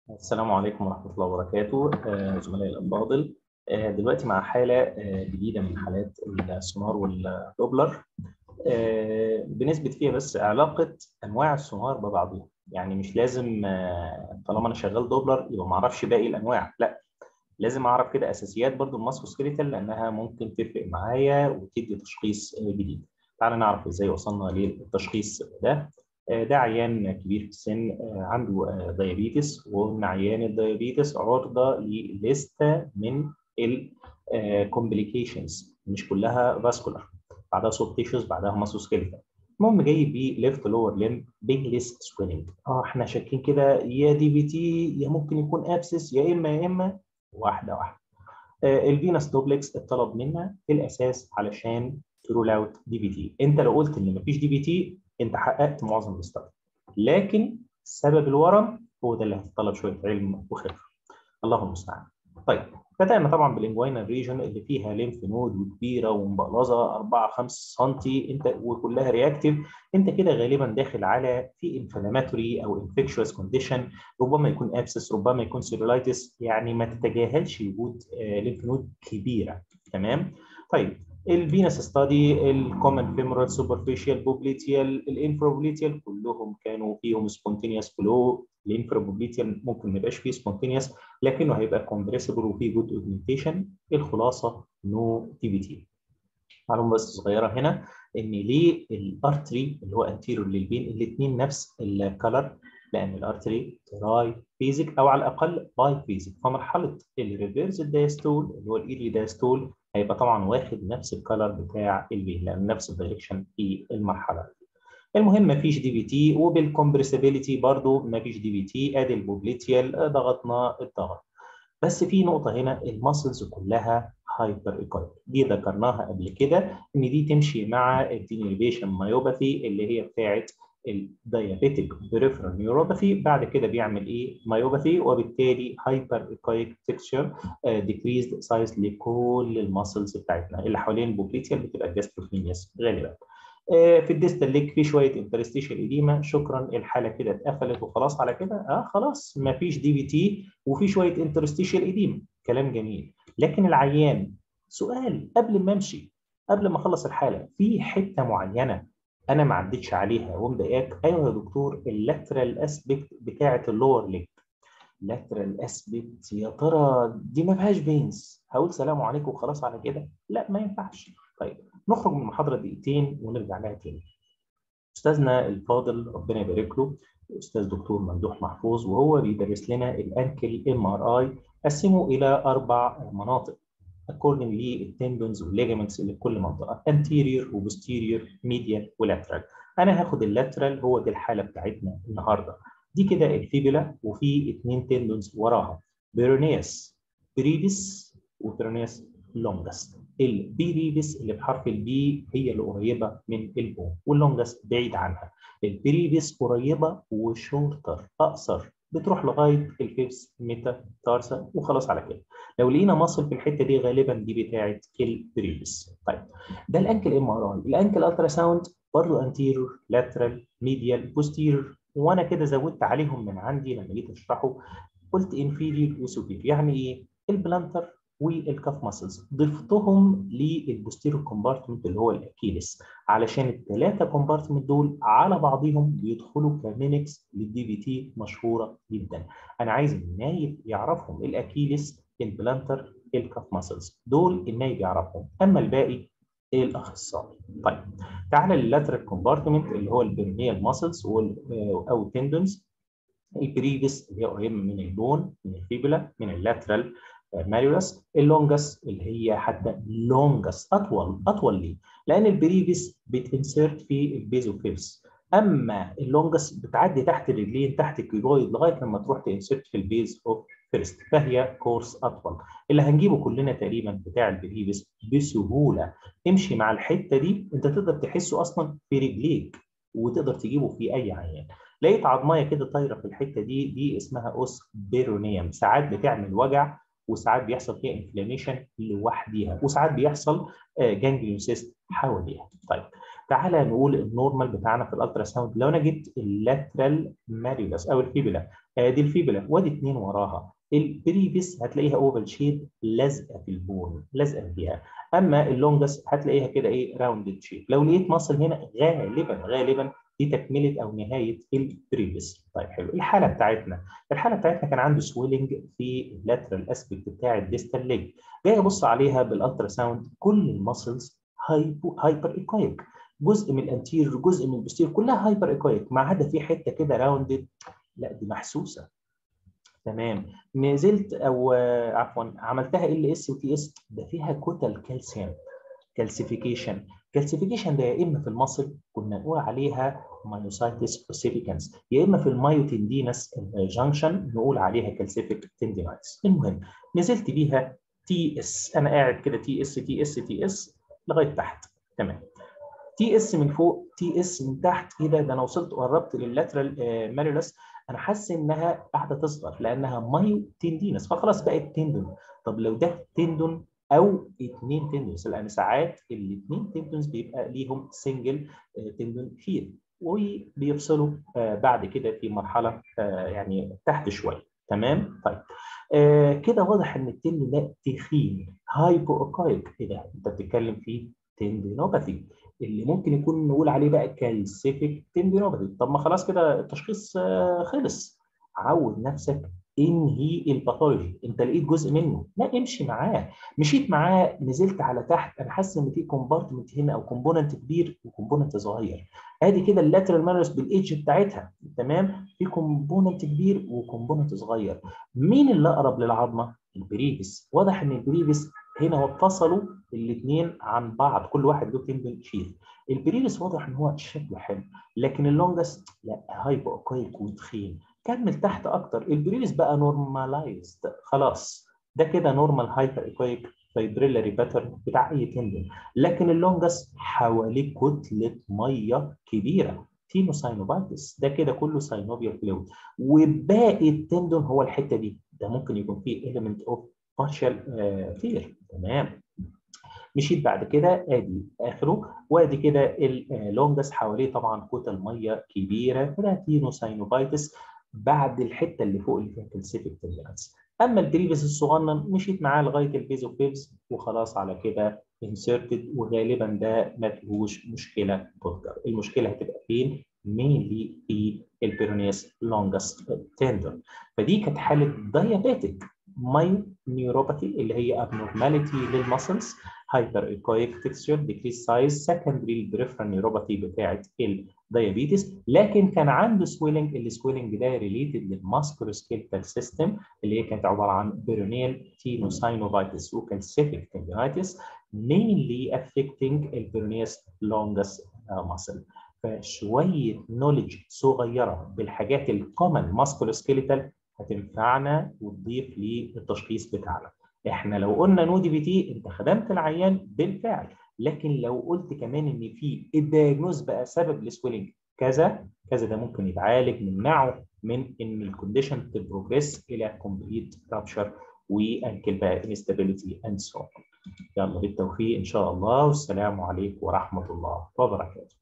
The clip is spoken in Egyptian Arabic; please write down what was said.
السلام عليكم ورحمة الله وبركاته آه، زملائي الأفاضل آه، دلوقتي مع حالة آه، جديدة من حالات السونار والدوبلر آه، بنثبت فيها بس علاقة أنواع السونار ببعضها يعني مش لازم آه، طالما أنا شغال دوبلر يبقى ما أعرفش باقي الأنواع لا لازم أعرف كده أساسيات برضو الماسكوسكيليتال لأنها ممكن تفرق معايا وتدي تشخيص آه، جديد تعالى نعرف إزاي وصلنا للتشخيص ده ده عيان كبير في السن عنده دايابيتس وقلنا عيان الدايابيتس عرضه لليسته من الكومبليكيشنز مش كلها فاسكولار بعدها سوفت تيشوز بعدها ماسوسكيلتال المهم جاي بيه ليفت لور ليم بينجلس سويننج اه احنا شاكين كده يا دي بي تي يا ممكن يكون ابسس يا اما يا اما واحده واحده آه الفينس دوبلكس اتطلب منا في الاساس علشان ترول اوت دي بي تي انت لو قلت ان مفيش دي بي تي انت حققت معظم الاستادي لكن سبب الورم هو ده اللي هيتطلب شويه علم وخبره الله المستعان طيب بدانا طبعا بالانجوينال ريجن اللي فيها ليمف نود وكبيره ومبلظه 4 5 سم انت وكلها رياكتيف انت كده غالبا داخل على في انفلاماتوري او انفكشوس كونديشن ربما يكون ابسس ربما يكون سيلولايتس يعني ما تتجاهلش وجود ليمف نود كبيره تمام طيب الفينس ستادي الكومن فيمورال سوبرفيشال بوبليتيال الانفرابوبليتيال كلهم كانوا فيهم سبونتينيوس فلو الانفرابوبليتيال ممكن ما يبقاش فيه سبونتينيوس لكنه هيبقى كومبريسبل وفيه جود اوجمنتيشن الخلاصه نو تي بي تي معلومه بس صغيره هنا ان ليه الارتري اللي هو انتيريور للبين الاثنين نفس الكلر لان الارتري تراي بيزك او على الاقل باي بيزك فمرحله الريفيرس الدايستول اللي هو الايري دايستول هيبقى طبعا واخد نفس الكلر بتاع الفين لان نفس الدايركشن في المرحله المهم مفيش دي بي تي وبالكمبريسيبيليتي برضو مفيش دي بي تي ادي البوبليتيال ضغطنا الضغط بس في نقطه هنا المسلز كلها هايبر ايكويك دي ذكرناها قبل كده ان دي تمشي مع الدينيريفيشن مايوباثي اللي هي بتاعه الديابيتيك بريفرال نيوروباثي بعد كده بيعمل ايه مايوباثي وبالتالي هايبر ايكويك تكستشر ديكريزد سايز لكل المسلز بتاعتنا اللي حوالين البوبليتيال بتبقى جاستروفينيوس غالبا uh, في الديستال ليك في شويه انترستيشال ايديما شكرا الحاله كده اتقفلت وخلاص على كده اه خلاص ما فيش دي بي تي وفي شويه انترستيشال ايديما كلام جميل لكن العيان سؤال قبل ما امشي قبل ما اخلص الحاله في حته معينه انا ما عدتش عليها ومضايقاك ايوه يا دكتور اللاترال اسبكت بتاعه اللور ليج لاترال اسبكت يا ترى دي ما فيهاش فينز هقول سلام عليكم وخلاص على كده لا ما ينفعش طيب نخرج من المحاضره دقيقتين ونرجع لها تاني استاذنا الفاضل ربنا يبارك له الاستاذ دكتور ممدوح محفوظ وهو بيدرس لنا الانكل ام ار اي قسمه الى اربع مناطق according للتندونز والليجمنتس اللي في كل منطقه anterior وبوستيريور medial ولاترال انا هاخد اللاترال هو دي الحاله بتاعتنا النهارده دي كده الفيبولا وفي اثنين تندونز وراها بيرونياس بريفيس وبيرونياس لونجس البيريفيس اللي بحرف البي هي اللي قريبه من البون واللونجس بعيد عنها البريفيس قريبه وشورتر اقصر بتروح لغايه الفيفس ميتا تارسا وخلاص على كده لو لقينا مصل في الحته دي غالبا دي بتاعه البريفيس طيب ده الانكل ام ار اي الانكل الترا ساوند برضه انتيرور لاترال ميديال بوستيرور وانا كده زودت عليهم من عندي لما جيت اشرحه قلت انفيريور وسوبير يعني ايه البلانتر والكاف ماسلز ضفتهم للبوستيرور كومبارتمنت اللي هو الاكيلس علشان الثلاثه كومبارتمنت دول على بعضهم بيدخلوا كمينكس للدي بي تي مشهوره جدا انا عايز النايب يعرفهم الاكيلس البلانتر الكاف ماسلز دول النايب يعرفهم اما الباقي الاخصائي طيب تعالى لللاترال كومبارتمنت اللي هو البرينيال ماسلز او التندونز البريفيس اللي هي قريبه من البون من الفيبولا من اللاترال ماريوس اللونجس اللي هي حتى لونجس اطول اطول ليه؟ لان البريفيس بتنسرت في البيزوفيبس اما اللونجس بتعدي تحت الرجلين تحت الكيبويد لغايه لما تروح تنسرت في البيز اوف فيرست فهي كورس اطول اللي هنجيبه كلنا تقريبا بتاع البريفيس بسهوله امشي مع الحته دي انت تقدر تحسه اصلا في رجليك وتقدر تجيبه في اي عيان لقيت عضمايه كده طايره في الحته دي دي اسمها اوس بيرونيوم ساعات بتعمل وجع وساعات بيحصل فيها انفلاميشن لوحديها وساعات بيحصل جانجليون سيست حواليها طيب تعالى نقول النورمال بتاعنا في الالترا ساوند لو انا جبت اللاترال ماريولاس او الفيبولا ادي الفيبولا وادي اثنين وراها البريفيس هتلاقيها اوفال شيب لازقه في البون لازقه فيها اما اللونجس هتلاقيها كده ايه راوندد شيب لو لقيت مصل هنا غالبا غالبا دي تكمله او نهايه البريفيس طيب حلو الحاله بتاعتنا الحاله بتاعتنا كان عنده سويلنج في اللاترال اسبكت بتاع الديستال ليج جاي ابص عليها بالالترا ساوند كل المسلز هايبر ايكويك جزء من الانتير جزء من البوستير كلها هايبر ايكويك ما عدا في حته كده راوندد لا دي محسوسه تمام نزلت او عفوا عملتها ال اس وتي اس ده فيها كتل كالسيوم كالسيفيكيشن كالسيفيكيشن ده يا اما في المصل كنا نقول عليها مايوسايتس اوسيفيكانس يا اما في المايوتندينس جانكشن نقول عليها كالسيفيك تندينايتس المهم نزلت بيها تي اس انا قاعد كده تي اس تي اس تي اس لغايه تحت تمام تي اس من فوق تي اس من تحت ايه ده ده انا وصلت وقربت لللاترال ماريولس انا حاسس انها قاعده تصغر لانها مايو تندينس فخلاص بقت تندون طب لو ده تندون او اثنين تندونز لان ساعات الاثنين تندونز بيبقى ليهم سنجل تندون فيل وبيفصلوا بعد كده في مرحله يعني تحت شويه تمام طيب آه كده واضح ان التندون ده تخين هايبو اوكايك ايه ده انت بتتكلم في تندينوباثي اللي ممكن يكون نقول عليه بقى كالسيفيك تندينوباثي طب ما خلاص كده التشخيص خلص عود نفسك انهي الباثولوجي انت لقيت جزء منه لا امشي معاه مشيت معاه نزلت على تحت انا حاسس ان في كومبارتمنت هنا او كومبوننت كبير وكومبوننت صغير ادي كده اللاترال مانوس بالايدج بتاعتها تمام في كومبوننت كبير وكومبوننت صغير مين اللي اقرب للعظمه البريفيس واضح ان البريفيس هنا هو اتصلوا الاثنين عن بعض كل واحد له تندن شيل البريفيس واضح ان هو شكله حلو لكن اللونجست لا هايبو اوكايك وتخين كمل تحت اكتر البريفيس بقى نورمالايزد خلاص ده كده نورمال هايبر ايكويك فايبريلاري باترن بتاع اي تندن لكن اللونجس حواليه كتله ميه كبيره تينوساينوبايتس ده كده كله ساينوبيال فلويد وباقي التندون هو الحته دي ده ممكن يكون فيه element of partial fear تمام مشيت بعد كده ادي اخره وادي كده اللونجس حواليه طبعا كتل ميه كبيره كده تينوساينوبايتس بعد الحته اللي فوق اللي فيها كالسيفيك تندنس اما البريفيس الصغنن مشيت معاه لغايه البيزو بيبس وخلاص على كده انسرتد وغالبا ده ما فيهوش مشكله تذكر المشكله هتبقى فين؟ مينلي في البيرونيس لونجس تندر فدي كانت حاله دايابيتك مايو نيوروباثي اللي هي abnormality للمسلز هايبر ايكويك تكستشر ديكريس سايز سكندري البريفرال نيوروباثي بتاعه الدايابيتس لكن كان عنده سويلنج السويلنج ده ريليتد للماسكولوسكيلتال سيستم اللي هي كانت عباره عن بيرونيال تينوساينوفايتس وكالسيفيك تندينايتس mainly affecting البيرونيس لونجس muscle فشويه نولج صغيره بالحاجات الكومن ماسكولوسكيلتال هتنفعنا وتضيف للتشخيص بتاعنا احنا لو قلنا نو دي بي تي انت خدمت العيان بالفعل لكن لو قلت كمان ان في الدياجنوز بقى سبب لسويلنج كذا كذا ده ممكن يتعالج نمنعه من ان الكونديشن تبروجريس الى كومبليت رابشر وانكل بقى انستابيليتي اند سو يلا بالتوفيق ان شاء الله والسلام عليكم ورحمه الله وبركاته